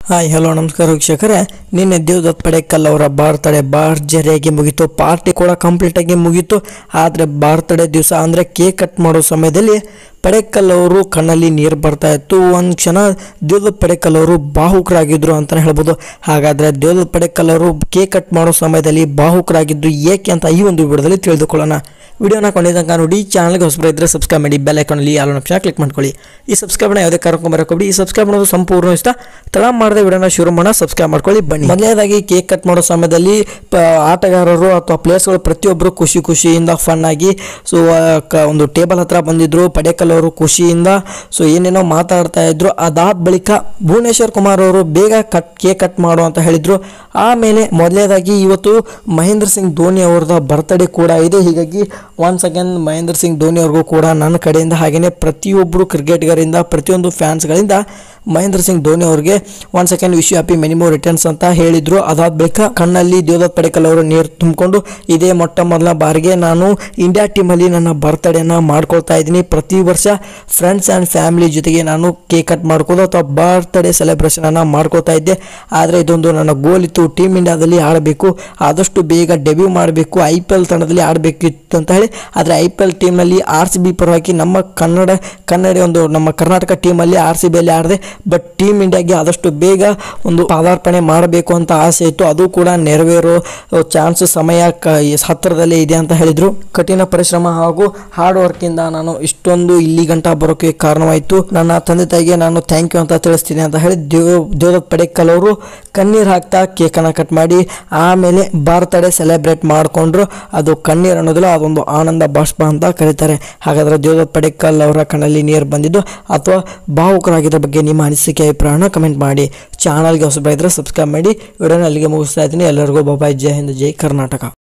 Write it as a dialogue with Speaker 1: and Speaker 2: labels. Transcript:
Speaker 1: hi hello ನಮಸ್ಕಾರ ವೀಕ್ಷಕರೇ ನಿನ್ನೆ ದೇವದತ್ ಪಡೇಕಲ್ ಅವರ ಬರ್ತ್ಡೇ ಭರ್ಜರಿಯಾಗಿ ಮುಗೀತು ಪಾರ್ಟಿ ಕೂಡ ಕಂಪ್ಲೀಟ್ ಆಗಿ ಮುಗೀತು ಆದರೆ ಬರ್ತ್ಡೇ ದಿವಸ ಅಂದರೆ ಕೇಕ್ ಕಟ್ ಮಾಡೋ ಸಮಯದಲ್ಲಿ ಪಡೇಕಲ್ ಅವರು ಕಣ್ಣಲ್ಲಿ ನೀರು ಬರ್ತಾ ಇತ್ತು ಒಂದು ಕ್ಷಣ ದೇವದತ್ ಪಡೇಕಲ್ ಅವರು ಬಾಹುಕರಾಗಿದ್ರು ಅಂತಲೇ ಹೇಳ್ಬೋದು ಹಾಗಾದರೆ ದೇವದತ್ ಪಡೇಕಲ್ ಅವರು ಕೇಕ್ ಕಟ್ ಮಾಡೋ ಸಮಯದಲ್ಲಿ ಬಾಹುಕರಾಗಿದ್ದು ಏಕೆ ಅಂತ ಈ ಒಂದು ವಿಡಿಯೋದಲ್ಲಿ ತಿಳಿದುಕೊಳ್ಳೋಣ ವಿಡಿಯೋನ ಕೊಂಡಿದ್ದಂಗೆ ನೋಡಿ ಚಾನಲ್ಗೆ ಹೊಸಬರ ಇದ್ದರೆ ಸಬ್ಸ್ಕ್ರೈಬ್ ಮಾಡಿ ಬೆಲ್ ಐಕಾನಲ್ಲಿ ಆಲ್ ಆಪ್ಷನ್ ಕ್ಲಿಕ್ ಮಾಡ್ಕೊಳ್ಳಿ ಈ ಸಬ್ಸ್ಕ್ರೈಬ್ನ ಯಾವುದೇ ಕಾರಣಕ್ಕೂ ಬರೋಕೊಬಿಡಿ ಈ ಸಬ್ಸ್ಕ್ರೈಬ್ ಮಾಡೋದು ಸಂಪೂರ್ಣ ಇಷ್ಟ ತಡ ಮಾಡದೆ ವಿಡಿಯೋನ ಶುರು ಮಾಡೋಣ ಸಬ್ಸ್ಕ್ರೈಬ್ ಮಾಡ್ಕೊಳ್ಳಿ ಬನ್ನಿ ಮೊದಲನೇದಾಗಿ ಕೇಕ್ ಕಟ್ ಮಾಡೋ ಸಮಯದಲ್ಲಿ ಪ- ಆಟಗಾರರು ಅಥವಾ ಪ್ಲೇಯರ್ಸ್ಗಳು ಪ್ರತಿಯೊಬ್ಬರು ಖುಷಿ ಖುಷಿಯಿಂದ ಫನ್ ಆಗಿ ಸೊ ಒಂದು ಟೇಬಲ್ ಹತ್ರ ಬಂದಿದ್ರು ಪಡೇಕಲ್ ಅವರು ಖುಷಿಯಿಂದ ಸೊ ಏನೇನೋ ಮಾತಾಡ್ತಾ ಇದ್ರು ಅದಾದ ಬಳಿಕ ಭುವನೇಶ್ವರ್ ಕುಮಾರ್ ಅವರು ಬೇಗ ಕಟ್ ಕೇಕ್ ಕಟ್ ಮಾಡು ಅಂತ ಹೇಳಿದ್ರು ಆಮೇಲೆ ಮೊದಲನೇದಾಗಿ ಇವತ್ತು ಮಹೇಂದ್ರ ಸಿಂಗ್ ಧೋನಿ ಅವ್ರದ್ದು ಬರ್ತ್ಡೇ ಕೂಡ ಇದೆ ಹೀಗಾಗಿ ಒನ್ಸ್ ಅಗೇನ್ ಮಹೇಂದ್ರ ಸಿಂಗ್ ಧೋನಿ ಅವ್ರಿಗೂ ಕೂಡ ನನ್ನ ಕಡೆಯಿಂದ ಹಾಗೆಯೇ ಪ್ರತಿಯೊಬ್ಬರು ಕ್ರಿಕೆಟ್ಗರಿಂದ ಪ್ರತಿಯೊಂದು ಫ್ಯಾನ್ಸ್ಗಳಿಂದ ಮಹೇಂದ್ರ ಸಿಂಗ್ ಧೋನಿ ಅವ್ರಿಗೆ one second wish happy many more returns ಅಂತ ಹೇಳಿದ್ರು ಅದಾದ ಬಳಿಕ ಕಣ್ಣಲ್ಲಿ ದೇವದತ್ ಪಡೇಕಲ್ ಅವರು ನೀರು ತುಂಬಿಕೊಂಡು ಇದೇ ಮೊಟ್ಟ ಮೊದಲ ಬಾರಿಗೆ ನಾನು ಇಂಡಿಯಾ ಟೀಮಲ್ಲಿ ನನ್ನ ಬರ್ತ್ಡೇನ ಮಾಡ್ಕೊಳ್ತಾ ಇದ್ದೀನಿ ಪ್ರತಿ ವರ್ಷ ಫ್ರೆಂಡ್ಸ್ ಆ್ಯಂಡ್ ಫ್ಯಾಮಿಲಿ ಜೊತೆಗೆ ನಾನು ಕೇಕ್ ಕಟ್ ಮಾಡ್ಕೋದು ಅಥವಾ ಬರ್ತ್ಡೇ ಸೆಲೆಬ್ರೇಷನನ್ನು ಮಾಡ್ಕೋತಾ ಇದ್ದೆ ಆದರೆ ಇದೊಂದು ನನ್ನ ಗೋಲ್ ಇತ್ತು ಟೀಮ್ ಇಂಡಿಯಾದಲ್ಲಿ ಆಡಬೇಕು ಆದಷ್ಟು ಬೇಗ ಡೆಬ್ಯೂ ಮಾಡಬೇಕು ಐ ಪಿ ಎಲ್ ತಂಡದಲ್ಲಿ ಆಡಬೇಕಿತ್ತು ಅಂತ ಹೇಳಿ ಆದರೆ ಐ ಪಿ ಎಲ್ ಟೀಮ್ನಲ್ಲಿ ಆರ್ ಸಿ ಬಿ ಪರವಾಗಿ ನಮ್ಮ ಕನ್ನಡ ಕನ್ನಡ ಒಂದು ನಮ್ಮ ಕರ್ನಾಟಕ ಟೀಮಲ್ಲಿ ಆರ್ ಸಿ ಬಿಯಲ್ಲಿ ಆಡಿದೆ ಬಟ್ ಟೀಮ್ ಇಂಡಿಯಾಗೆ ಆದಷ್ಟು ಬೇಗ ಒಂದು ಪಾದಾರ್ಪಣೆ ಮಾಡಬೇಕು ಅಂತ ಆಸೆ ಇತ್ತು ಅದು ಕೂಡ ನೆರವೇರೋ ಚಾನ್ಸ್ ಸಮಯ ಕ ಹತ್ತಿರದಲ್ಲೇ ಇದೆ ಅಂತ ಹೇಳಿದರು ಕಠಿಣ ಪರಿಶ್ರಮ ಹಾಗೂ ಹಾರ್ಡ್ ವರ್ಕಿಂದ ನಾನು ಇಷ್ಟೊಂದು ಇಲ್ಲಿ ಗಂಟ ಬರೋಕೆ ಕಾರಣವಾಯಿತು ನನ್ನ ತಂದೆ ತಾಯಿಗೆ ನಾನು ಥ್ಯಾಂಕ್ ಯು ಅಂತ ತಿಳಿಸ್ತೀನಿ ಅಂತ ಹೇಳಿ ದೇವ್ ದೇವದತ್ ಪಡೇಕಲ್ ಅವರು ಕಣ್ಣೀರು ಹಾಕ್ತಾ ಕೇಕನ್ನು ಕಟ್ ಮಾಡಿ ಆಮೇಲೆ ಬರ್ತ್ಡೇ ಸೆಲೆಬ್ರೇಟ್ ಮಾಡಿಕೊಂಡ್ರು ಅದು ಕಣ್ಣೀರು ಅನ್ನೋದಿಲ್ಲ ಅದೊಂದು ಆನಂದ ಬಾಷ್ಪ ಅಂತ ಕರೀತಾರೆ ಹಾಗಾದರೆ ದೇವದತ್ ಪಡೇಕಲ್ ಅವರ ಕಣ್ಣಲ್ಲಿ ನೀರು ಬಂದಿದ್ದು ಅಥವಾ ಭಾವುಕರಾಗಿದ್ದ ಬಗ್ಗೆ ನಿಮ್ಮ ಅನಿಸಿಕೆ ಅಭಿಪ್ರಾಯನ ಕಮೆಂಟ್ ಮಾಡಿ ಚಾನಲ್ಗೆ ಹೊಸಬ ಇದ್ದರೆ ಸಬ್ಸ್ಕ್ರೈಬ್ ಮಾಡಿ ವಿಡಿಯೋನ ಅಲ್ಲಿಗೆ ಮುಗಿಸ್ತಾ ಇದ್ದೀನಿ ಎಲ್ಲರಿಗೂ ಬಾಬಾಯ್ ಜೈ ಹಿಂದ್ ಜೈ ಕರ್ನಾಟಕ